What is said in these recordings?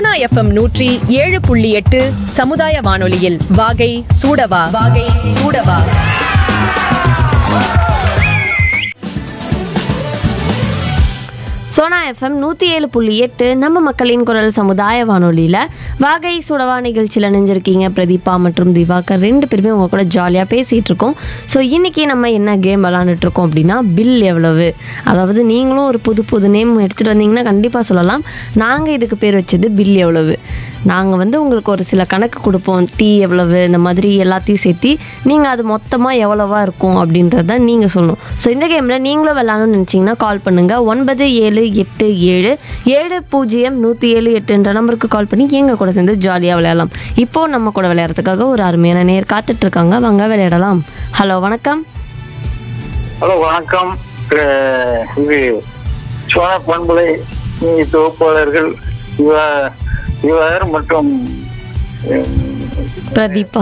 Sona FM நூற்றி ஏழு புள்ளி எட்டு சமுதாய வானொலியில் வாகை சூடவா வாகை சூடவா சோனா எஃப்எம் நூற்றி ஏழு புள்ளி எட்டு நம்ம மக்களின் குரல் சமுதாய வானொலியில் வாகை சுடவா நிகழ்ச்சியில் நினைஞ்சிருக்கீங்க பிரதீபா மற்றும் திவாகர் ரெண்டு பேருமே உங்க கூட ஜாலியாக பேசிகிட்டு இருக்கோம் ஸோ இன்றைக்கி நம்ம என்ன கேம் விளாண்டுட்டு இருக்கோம் அப்படின்னா பில் எவ்வளவு அதாவது நீங்களும் ஒரு புது புது நேம் எடுத்துகிட்டு வந்தீங்கன்னா கண்டிப்பாக சொல்லலாம் நாங்கள் இதுக்கு பேர் வச்சது பில் எவ்வளவு நாங்கள் வந்து உங்களுக்கு ஒரு சில கணக்கு கொடுப்போம் டீ எவ்வளவு இந்த மாதிரி எல்லாத்தையும் சேர்த்து நீங்கள் அது மொத்தமாக எவ்வளவா இருக்கும் அப்படின்றத நீங்கள் சொல்லணும் ஸோ இந்த கேமில் நீங்களும் விளாடணும்னு நினச்சிங்கன்னா கால் பண்ணுங்கள் ஒன்பது ஏழு எட்டு ஏழு ஏழு பூஜ்ஜியம் நூற்றி ஏழு எட்டுன்ற நம்பருக்கு கால் பண்ணி எங்கள் கூட சேர்ந்து ஜாலியாக விளையாடலாம் இப்போது நம்ம கூட விளையாடுறதுக்காக ஒரு அருமையான நேர் காத்துட்ருக்காங்க வாங்க விளையாடலாம் ஹலோ வணக்கம் ஹலோ வணக்கம் அஹ் இது சோனா பண்பலை தொகுப்பாளர்கள் இவா இவர் மற்றும் பிரதீபா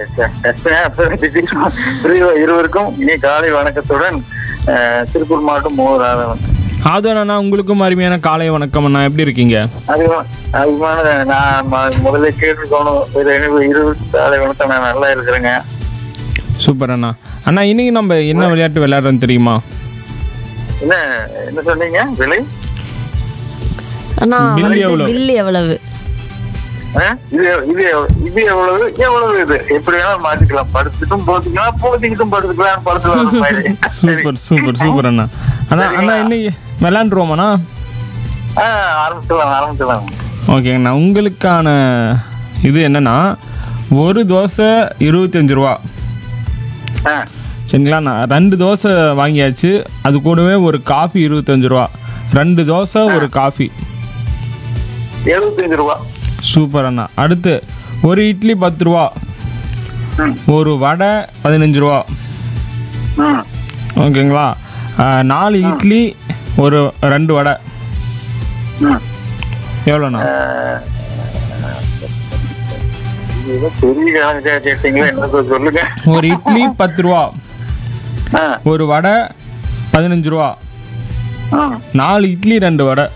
பிரிவு இருவருக்கும் இனி காலை வணக்கத்துடன் அஹ், திருப்பூர் மாவட்டம் மோகராதவன் ஆதவன் அண்ணா உங்களுக்கும் அருமையான காலை வணக்கம் அண்ணா எப்படி இருக்கீங்க அதிகமா அதிகமான நான் ம- முதல்ல கேட்டுக்கணும் ஒரு எனக்கு இருபது காலை வணக்கம் நான் நல்லா இருக்கிறேங்க சூப்பர் அண்ணா அண்ணா இன்னைக்கு நம்ம என்ன விளையாட்டு விளையாடுறோம் தெரியுமா என்ன என்ன சொன்னீங்க விலை அண்ணா Bill வந்து எவ்வளவு? பில் எவ்வளவு அஹ், இது இது எவ்வ- இது எவ்வளவு எவ்வளவு இது எப்படி வேணாலும் மாத்திக்கலாம் படுத்துட்டும் போத்திக்கலாம் போத்திக்கிட்டும் படுத்துக்கலாம் படுத்துக்கலாம் சூப்பர் சூப்பர் சூப்பர் அண்ணா அண்ணா அண்ணா இன்னைக்கு விளையாண்டுருவோமாண்ணா ஆஹ் ஆரம்பிச்சிடலாம் ஆரம்பிச்சிடலாம் ஓகேங்கண்ணா உங்களுக்கான இது என்னன்னா ஒரு தோசை இருபத்தஞ்சு ரூபா ஆ சரிங்களா நான் ரெண்டு தோசை வாங்கியாச்சு அது கூடவே ஒரு காஃபி இருபத்தஞ்சு ரூபா ரெண்டு தோசை ஒரு காஃபி எழுபத்தஞ்சு ரூபா சூப்பர் அண்ணா அடுத்து ஒரு இட்லி பத்து ரூபா ம் ஒரு வடை பதினஞ்சு ரூபா ம் ஓகேங்களா ஆ, நாலு இட்லி ஒரு ரெண்டு வடை ம் எவ்வளோண்ணா இது ஏதோ பெரிய கணக்கு கேட்டீங்களா என்ன சொல்லுங்க ஒரு இட்லி பத்து ரூபா ஆ ஒரு வடை பதினஞ்சு ரூபா ஆ நாலு இட்லி ரெண்டு வடை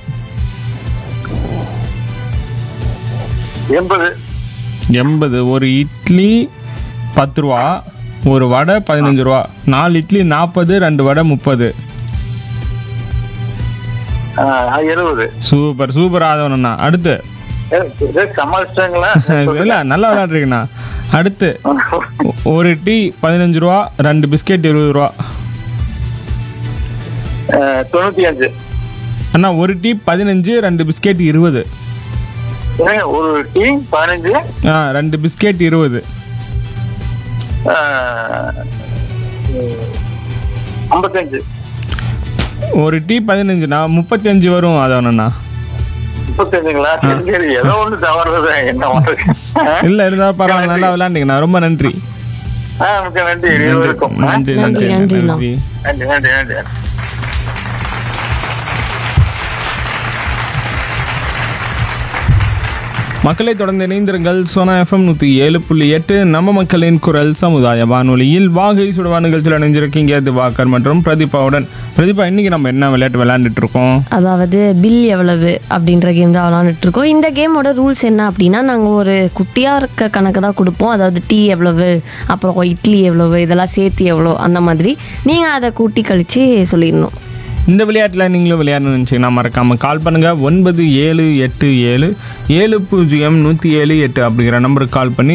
எண்பது எண்பது ஒரு இட்லி பத்து ரூபா ஒரு வடை பதினஞ்சு ரூபா நாலு இட்லி நாற்பது ரெண்டு வடை முப்பது ஆ, எழுபது சூப்பர் சூப்பர் ஆதவனண்ணா அடுத்து ஏ, இதே சமாளிச்சிட்டாங்களா இல்லை நல்லா விளையாடுறீங்கண்ணா அடுத்து ஒ- ஒரு டீ பதினஞ்சு ரூபா ரெண்டு பிஸ்கெட் இருபது ரூபா ஆ, தொண்ணூத்தி அஞ்சு அண்ணா ஒரு டீ பதினஞ்சு ரெண்டு பிஸ்கெட் இருபது ஏங்க, ஒரு டீ பதினஞ்சு ஆ ரெண்டு பிஸ்கெட் இருபது ஆ, ஐம்பத்தஞ்சு ஒரு டீ பதினஞ்சுண்ணா முப்பத்தஞ்சு வரும் ஆதவனண்ணா முப்பத்தஞ்சுங்களா சரி சரி ஏதோ ஒண்ணு தவறுது என்ன பண்றது? ஆ? இல்லை இருந்தால் பரவாயில்ல நல்லா விளையாண்டிங்கண்ணா ரொம்ப நன்றி ஆ மிக்க நன்றி இருவருக்கும் ஆ? நன்றி நன்றி நன்றி, நன்றிண்ணா. நன்றி நன்றி நன்றி நன்றி மக்களை தொடர்ந்து இணைந்திருங்கள் சோனா எஃப்எம் நூற்றி ஏழு புள்ளி எட்டு நம்ம மக்களின் குரல் சமுதாய வானொலியில் வாகை சுடுவா நிகழ்ச்சியில் இணைஞ்சிருக்கீங்க திவாகர் மற்றும் பிரதீபாவுடன் பிரதீபா இன்னைக்கு நம்ம என்ன விளையாட்டு விளையாண்டுட்டு இருக்கோம் அதாவது பில் எவ்வளவு அப்படின்ற கேம் தான் விளாண்டுட்டு இருக்கோம் இந்த கேமோட ரூல்ஸ் என்ன அப்படின்னா நாங்கள் ஒரு குட்டியாக இருக்க கணக்கு தான் கொடுப்போம் அதாவது டீ எவ்வளவு அப்புறம் இட்லி எவ்வளவு இதெல்லாம் சேர்த்து எவ்வளோ அந்த மாதிரி நீங்கள் அதை கூட்டி கழித்து சொல்லிடணும் இந்த விளையாட்டில் நீங்களும் விளையாடணும்னு நினச்சிங்கன்னா மறக்காமல் கால் பண்ணுங்கள் ஒன்பது ஏழு எட்டு ஏழு ஏழு பூஜ்ஜியம் நூற்றி ஏழு எட்டு அப்படிங்கிற நம்பருக்கு கால் பண்ணி